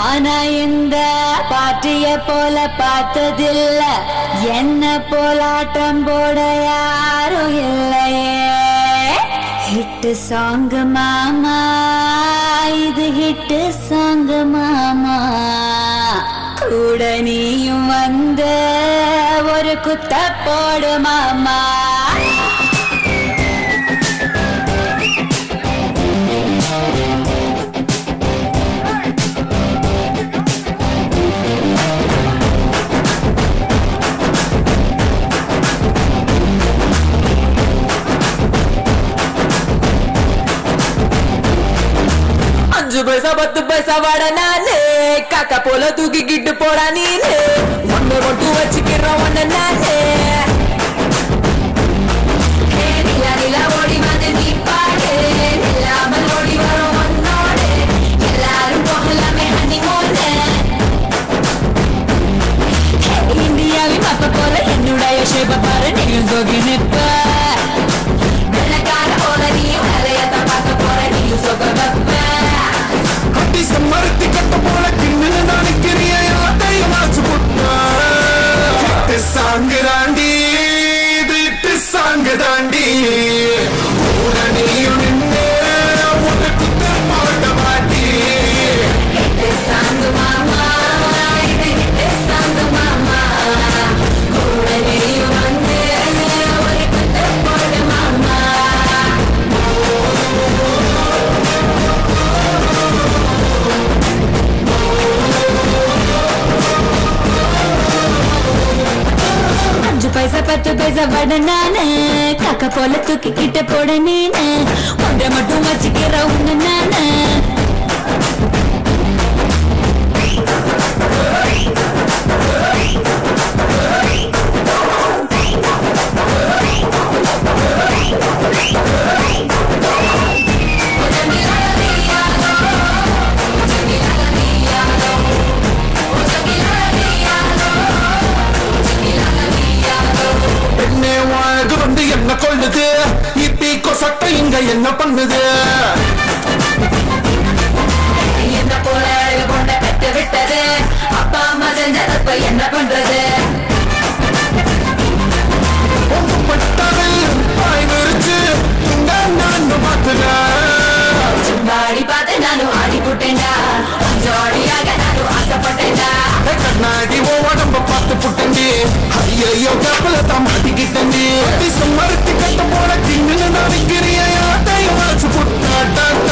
ஆனா இந்த பாட்டிய போல பார்த்ததில்ல என்ன போலாட்டம் போட யாரும் இல்லையே ஹிட் சாங் மாமா இது ஹிட் சாங் மாமா கூட நீயும் வந்து ஒரு குத்த போடு மாமா அஞ்சு பைசா பத்து பைசா வாட நானு காக்கா போல தூக்கிக்கிட்டு போடா நீனு ஒன்னு மட்டும் வச்சுக்கிறோம் ஒன்னு நானு ஹே, நிலா, நிலா, ஓடி வந்து நீ பாடு. நில்லாமல் ஓடி வரும் உன்னோடு. எல்லாரும் போகலாமே honeymoon. ஹே, இந்தியாவின் மப்ப போல என்னுடைய ஷேப்ப பாரு நீயும் சொகி நிப்ப வெள்ளைக்கார போல நீயும் வேலையத்தை பார்க்க போற நீயும் சொக வைப்ப. அடி சம்மரத்தி கட்ட போல கிண்ணு நினைக்கிறிய எல்லாத்தையும் மாச்சு புட்டா சாங்கு தாண்டி இது சாங்கு தாண்டி கூட நீயும் நின்று உனக்கு பாட்ட மாட்டி இது சாந்து மாமா, இது இது சாந்து மாமா. கூட நீயும் வந்து ஒரு குத்து போடு மாமா அஞ்சு பைசா பத்து பைசா வட நானு காக்கா போல தூக்கிக்கிட்ட போட நீனு ஒன்றை மட்டும் வச்சுக்கிற உன்ன நானு பெண்ணே வாழ்க வந்து என்ன கொள்ளுது இப்பீக்கோ சட்டை இங்க என்ன பண்ணுது என்ன போல அழகு கொண்ட பெற்று விட்டது அப்பா அம்மா செஞ்ச தப்ப என்ன பண்றது பட்டாவில் பாய் விரிச்சு துங்க நான் பார்த்துட்டேன் சும்மாடி பார்த்து நானும் ஆடி புட்டேன்டா ஜோடியாக நானும் ஆசைப்பட்டேன்டா கண்ணாடி ஓ உடம்ப பார்த்து புட்டண்டி ஐயோ கப்பல தான் மாட்டிக்கிட்டண்டி மறுத்து கட்ட போல தின்னு நினைக்கிறிய எல்லாத்தையும் வச்சு புட்டாட்டா